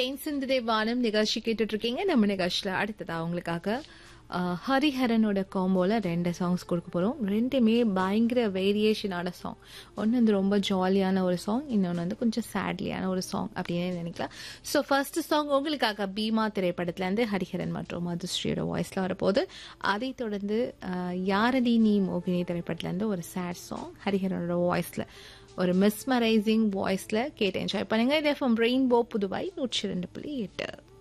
தேன் சிந்துதே வானம் நிகழ்ச்சி கேட்டுட்டு இருக்கீங்க நம்ம நிகழ்ச்சியில் அடுத்ததா உங்களுக்காக அஹ், ஹரிஹரனோட காம்போல ரெண்டு சாங்ஸ் கொடுக்க போகிறோம் ரெண்டுமே பயங்கர வேரியேஷனான சாங் ஒன்று வந்து ரொம்ப ஜாலியான ஒரு சாங் இன்னொன்று வந்து கொஞ்சம் சேட்லியான ஒரு சாங் அப்படின்னு நினைக்கலாம் ஸோ ஃபர்ஸ்ட் சாங் உங்களுக்காக பீமா திரைப்படத்துலேருந்து ஹரிஹரன் மற்றும் மதுஸ்ரீயோட வாய்ஸில் வரப்போகுது அதை தொடர்ந்து அஹ், யாரடி நீ மோகினி திரைப்படத்துலேருந்து ஒரு சேட் சாங் ஹரிஹரனோட வாய்ஸில் ஒரு மிஸ்மரைசிங் வாய்ஸில் கேட்டு என்ஜாய் பண்ணுங்க இது எஃப்எம் ரெயின்போ புதுவை நூற்றி ரெண்டு புள்ளி எட்டு